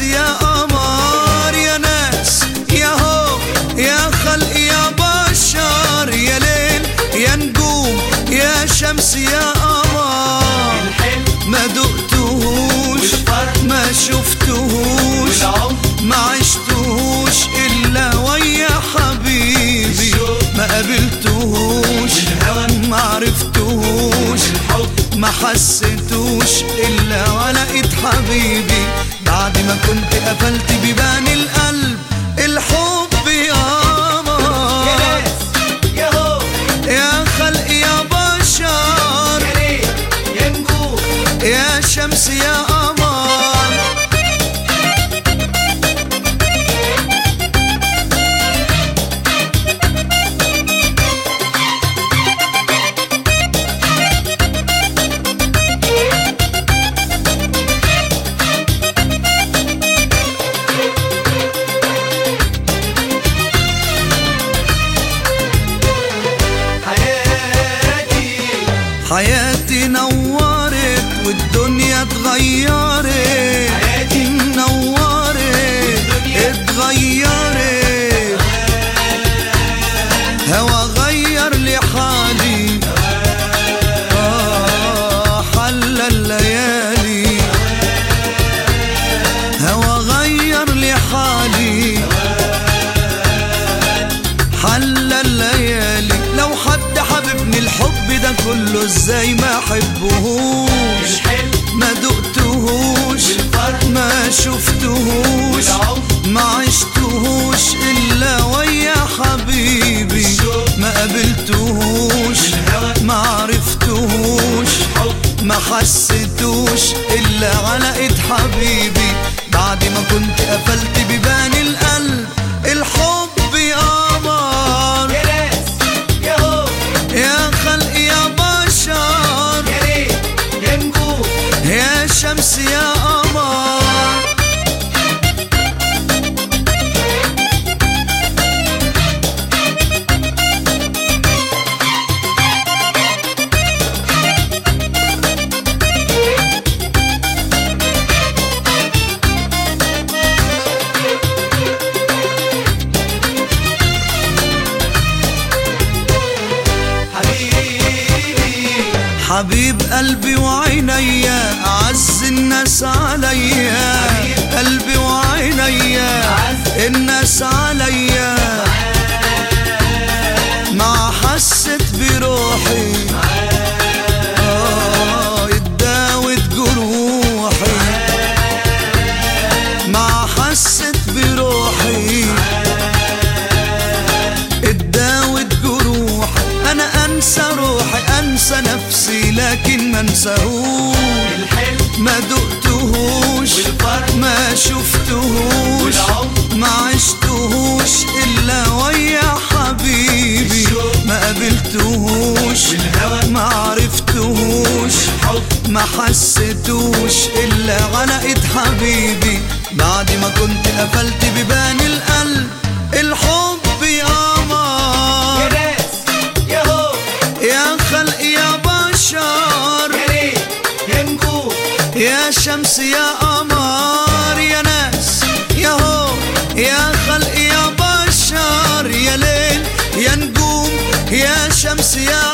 يا قمر يا ناس يا هو يا خلق يا بشر يا ليل يا نجوم يا شمس يا قمر الحلم ما دقتهوش والفرح ما شفتهوش والعمر ما عشتهوش إلا ويا حبيبي الشوق ما قابلتهوش والهوى ما عرفتهوش الحب ما حسيتوش إلا ولقيت حبيبي بعد ما كنت قفلت بيبان القلب الحب يا يا قمر ناس يا هو يا خلق يا بشر يا ليل يا نجوم يا شمس يا قمر حياتي حياتي نورت والدنيا اتغيرت حياتي نورت والدنيا اتغيرت هوا غير لي حالي آه حل الليالي هوا غير لي حالي حل الليالي لو حد حببني الحب ده كله ازاي ما احبهوش الحلم ما دقتهوش والفرح ما شفتهوش والعمر ما عشتهوش الا ويا حبيبي الشوق ما قابلتهوش والهوى ما عرفتهوش الحب ما حسيتوش الا على ايد حبيبي بعد ما كنت قفلت بيبان القلب الحب يا قمر يا ناس يا هو يا خلق يا بشر يا ليل يا نجوم يا شمس يا قمر حبيبي حبيب قلبي وعينيا أعز الناس عليا قلبي وعينيا أعز الناس عليا ما حست بروحي آه اتداوت جروحي ما حست بروحي اتداوت جروحي انا انسى روحي انسى نفسي لكن ما انساهوش الحلم ما دقتهوش والفرح ما شفتهوش والعمر ما عشتهوش الا ويا حبيبي الشوق ما قابلتهوش والهوى ما عرفتهوش الحب ما حسيتوش الا على ايد حبيبي بعد ما كنت قفلت بيبان القلب الحب يا يا قمر ناس يا هو يا خلق يا بشر يا ليل يا نجوم يا شمس يا قمر يا ناس يا هو يا خلق يا بشر يا ليل يا نجوم يا شمس يا